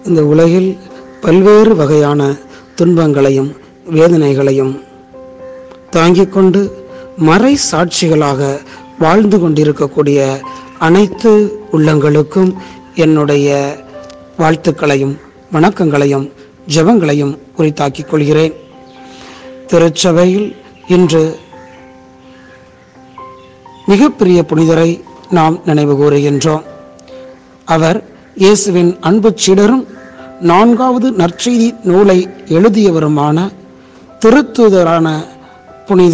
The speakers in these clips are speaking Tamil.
இந்த உலகில் பல்வேறு வகையான துன்பங்களையும் வேதனைகளையும் தாங்கிக் கொண்டு மறை சாட்சிகளாக வாழ்ந்து கொண்டிருக்கக்கூடிய அனைத்து உள்ளங்களுக்கும் என்னுடைய வாழ்த்துக்களையும் வணக்கங்களையும் ஜெபங்களையும் உரித்தாக்கிக் கொள்கிறேன் திருச்சபையில் இன்று மிகப்பெரிய புனிதரை நாம் நினைவு கூறுகின்றோம் அவர் இயேசுவின் அன்பு சீடரும் நான்காவது நற்செய்தி நூலை எழுதியவருமான திருத்தூதரான புனித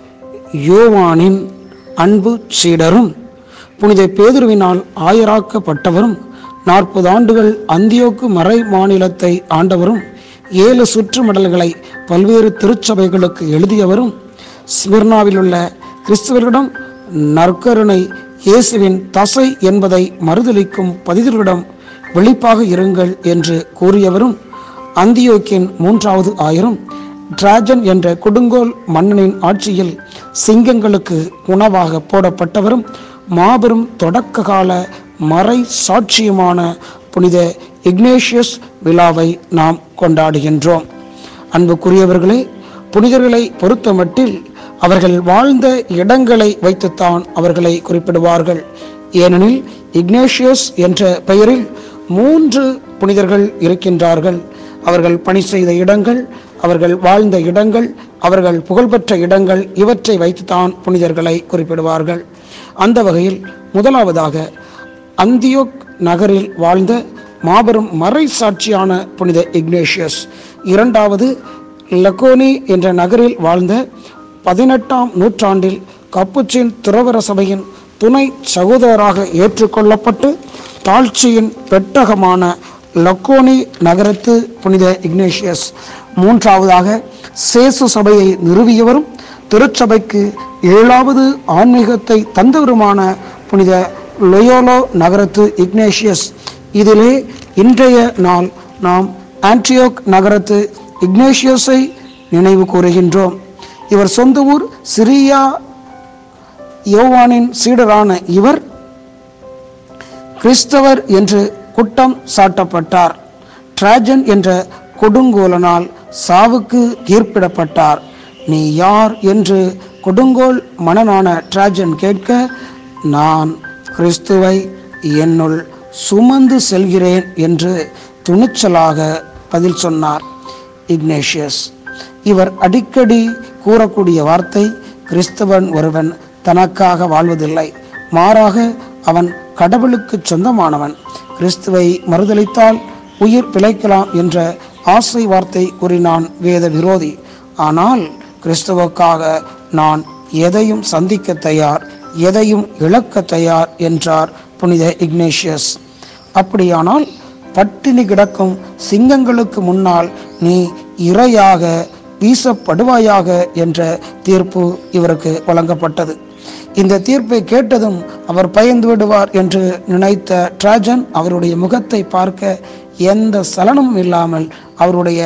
யோவானின் அன்பு சீடரும் புனித பேதுருவினால் ஆயராக்கப்பட்டவரும் நாற்பது ஆண்டுகள் அந்தியோக்கு மறை மாநிலத்தை ஆண்டவரும் ஏழு சுற்றுமடல்களை பல்வேறு திருச்சபைகளுக்கு எழுதியவரும் ஸ்மிர்னாவில் உள்ள கிறிஸ்தவர்களிடம் நற்கருணை இயேசுவின் தசை என்பதை மறுதலிக்கும் பதிதர்களிடம் வெளிப்பாக இருங்கள் என்று கூறியவரும் அந்தியோக்கின் மூன்றாவது ஆயிரம் டிராஜன் என்ற கொடுங்கோல் மன்னனின் ஆட்சியில் சிங்கங்களுக்கு உணவாக போடப்பட்டவரும் மாபெரும் தொடக்க கால மறை சாட்சியுமான புனித இக்னேஷியஸ் விழாவை நாம் கொண்டாடுகின்றோம் அன்புக்குரியவர்களே புனிதர்களை பொறுத்தமட்டில் அவர்கள் வாழ்ந்த இடங்களை வைத்துத்தான் அவர்களை குறிப்பிடுவார்கள் ஏனெனில் இக்னேஷியஸ் என்ற பெயரில் மூன்று புனிதர்கள் இருக்கின்றார்கள் அவர்கள் பணி செய்த இடங்கள் அவர்கள் வாழ்ந்த இடங்கள் அவர்கள் புகழ்பெற்ற இடங்கள் இவற்றை வைத்துத்தான் புனிதர்களை குறிப்பிடுவார்கள் அந்த வகையில் முதலாவதாக அந்தியோக் நகரில் வாழ்ந்த மாபெரும் மறை சாட்சியான புனித இக்னேஷியஸ் இரண்டாவது லக்கோனி என்ற நகரில் வாழ்ந்த பதினெட்டாம் நூற்றாண்டில் கப்புச்சின் துறவர சபையின் துணை சகோதரராக ஏற்றுக்கொள்ளப்பட்டு தாழ்ச்சியின் பெட்டகமான லக்கோனி நகரத்து புனித இக்னேஷியஸ் மூன்றாவதாக சேசு சபையை நிறுவியவரும் திருச்சபைக்கு ஏழாவது ஆன்மீகத்தை தந்தவருமான புனித லொயோலோ நகரத்து இக்னேஷியஸ் இதிலே இன்றைய நாள் நாம் ஆன்டியோக் நகரத்து இக்னேஷியஸை நினைவு கூறுகின்றோம் இவர் சொந்த ஊர் சிரியா யோவானின் சீடரான இவர் கிறிஸ்தவர் என்று குற்றம் சாட்டப்பட்டார் டிராஜன் என்ற கொடுங்கோலனால் சாவுக்கு தீர்ப்பிடப்பட்டார் நீ யார் என்று கொடுங்கோல் மனனான டிராஜன் கேட்க நான் கிறிஸ்துவை என்னுள் சுமந்து செல்கிறேன் என்று துணிச்சலாக பதில் சொன்னார் இக்னேஷியஸ் இவர் அடிக்கடி கூறக்கூடிய வார்த்தை கிறிஸ்தவன் ஒருவன் தனக்காக வாழ்வதில்லை மாறாக அவன் கடவுளுக்கு சொந்தமானவன் கிறிஸ்துவை மறுதளித்தால் உயிர் பிழைக்கலாம் என்ற ஆசை வார்த்தை கூறினான் வேத விரோதி ஆனால் கிறிஸ்துவுக்காக நான் எதையும் சந்திக்க தயார் எதையும் இழக்க தயார் என்றார் புனித இக்னேஷியஸ் அப்படியானால் பட்டினி கிடக்கும் சிங்கங்களுக்கு முன்னால் நீ இரையாக வீசப்படுவாயாக என்ற தீர்ப்பு இவருக்கு வழங்கப்பட்டது இந்த தீர்ப்பை கேட்டதும் அவர் பயந்து விடுவார் என்று நினைத்த டிராஜன் அவருடைய முகத்தை பார்க்க எந்த சலனமும் இல்லாமல் அவருடைய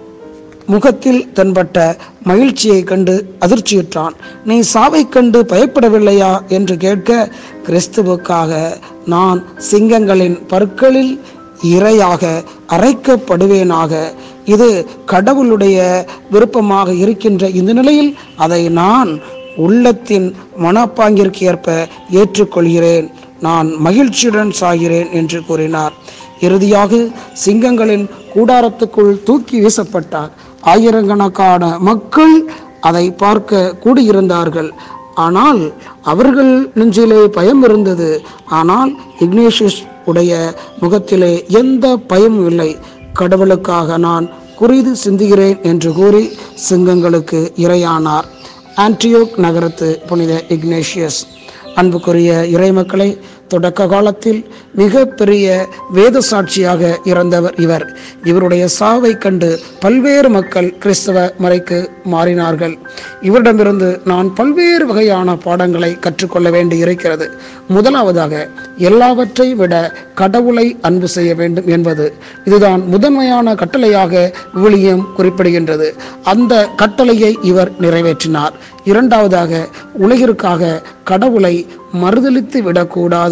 முகத்தில் தென்பட்ட மகிழ்ச்சியை கண்டு அதிர்ச்சியுற்றான் நீ சாவை கண்டு பயப்படவில்லையா என்று கேட்க கிறிஸ்துவுக்காக நான் சிங்கங்களின் பற்களில் இரையாக அரைக்கப்படுவேனாக இது கடவுளுடைய விருப்பமாக இருக்கின்ற இந்த நிலையில் அதை நான் உள்ளத்தின் மனப்பாங்கிற்கு ஏற்ப ஏற்றுக்கொள்கிறேன் நான் மகிழ்ச்சியுடன் சாகிறேன் என்று கூறினார் இறுதியாக சிங்கங்களின் கூடாரத்துக்குள் தூக்கி வீசப்பட்டார் ஆயிரக்கணக்கான மக்கள் அதை பார்க்க கூடியிருந்தார்கள் ஆனால் அவர்கள் நெஞ்சிலே பயம் இருந்தது ஆனால் இக்னேஷியஸ் உடைய முகத்திலே எந்த பயமும் இல்லை கடவுளுக்காக நான் குறிது சிந்துகிறேன் என்று கூறி சிங்கங்களுக்கு இரையானார் ஆன்டியோக் நகரத்து புனித இக்னேஷியஸ் அன்புக்குரிய இறைமக்களை தொடக்க காலத்தில் மிக பெரிய வேத சாட்சியாக இறந்தவர் இவர் இவருடைய சாவை கண்டு பல்வேறு மக்கள் கிறிஸ்தவ மறைக்கு மாறினார்கள் இவரிடமிருந்து நான் பல்வேறு வகையான பாடங்களை கற்றுக்கொள்ள வேண்டி இருக்கிறது முதலாவதாக எல்லாவற்றை விட கடவுளை அன்பு செய்ய வேண்டும் என்பது இதுதான் முதன்மையான கட்டளையாக விவிலியம் குறிப்பிடுகின்றது அந்த கட்டளையை இவர் நிறைவேற்றினார் இரண்டாவதாக உலகிற்காக கடவுளை மறுதலித்து விடக்கூடாது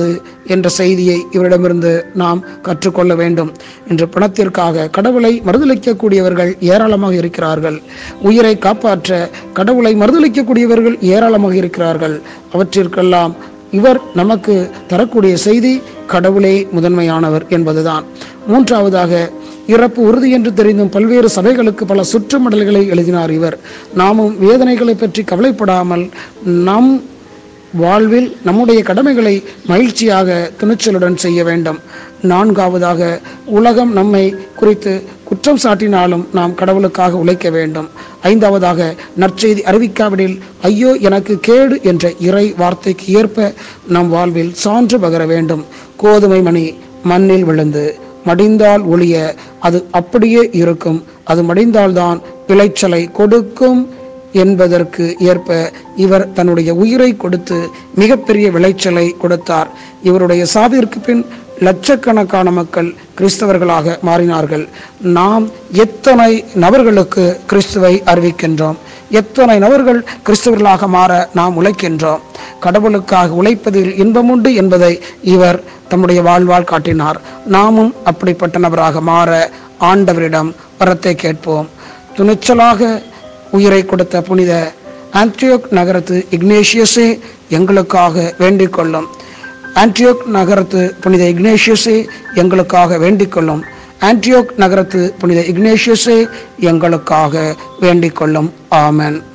என்ற செய்தியை இவரிடமிருந்து நாம் கற்றுக்கொள்ள வேண்டும் என்று பணத்திற்காக கடவுளை மறுதளிக்கக்கூடியவர்கள் ஏராளமாக இருக்கிறார்கள் உயிரை காப்பாற்ற கடவுளை மறுதளிக்கக்கூடியவர்கள் ஏராளமாக இருக்கிறார்கள் அவற்றிற்கெல்லாம் இவர் நமக்கு தரக்கூடிய செய்தி கடவுளே முதன்மையானவர் என்பதுதான் மூன்றாவதாக இறப்பு உறுதி என்று தெரிந்தும் பல்வேறு சபைகளுக்கு பல சுற்றுமடல்களை எழுதினார் இவர் நாமும் வேதனைகளை பற்றி கவலைப்படாமல் நம் வாழ்வில் நம்முடைய கடமைகளை மகிழ்ச்சியாக துணிச்சலுடன் செய்ய வேண்டும் நான்காவதாக உலகம் நம்மை குறித்து குற்றம் சாட்டினாலும் நாம் கடவுளுக்காக உழைக்க வேண்டும் ஐந்தாவதாக நற்செய்தி அறிவிக்காவிடில் ஐயோ எனக்கு கேடு என்ற இறை வார்த்தைக்கு ஏற்ப நம் வாழ்வில் சான்று பகர வேண்டும் கோதுமை மணி மண்ணில் விழுந்து மடிந்தால் ஒளிய அது அப்படியே இருக்கும் அது மடிந்தால்தான் விளைச்சலை கொடுக்கும் என்பதற்கு ஏற்ப இவர் தன்னுடைய உயிரை கொடுத்து மிகப்பெரிய விளைச்சலை கொடுத்தார் இவருடைய சாவிற்கு பின் லட்சக்கணக்கான மக்கள் கிறிஸ்தவர்களாக மாறினார்கள் நாம் எத்தனை நபர்களுக்கு கிறிஸ்துவை அறிவிக்கின்றோம் எத்தனை நபர்கள் கிறிஸ்தவர்களாக மாற நாம் உழைக்கின்றோம் கடவுளுக்காக உழைப்பதில் இன்பமுண்டு என்பதை இவர் தம்முடைய வாழ்வால் காட்டினார் நாமும் அப்படிப்பட்ட நபராக மாற ஆண்டவரிடம் வரத்தை கேட்போம் துணிச்சலாக உயிரை கொடுத்த புனித ஆன்டியோக் நகரத்து இக்னேஷியஸே எங்களுக்காக வேண்டிக் கொள்ளும் ஆன்டியோக் நகரத்து புனித இக்னேஷியஸே எங்களுக்காக வேண்டிக் கொள்ளும் ஆன்டியோக் நகரத்து புனித இக்னேஷியஸே எங்களுக்காக வேண்டிக் கொள்ளும் ஆமென்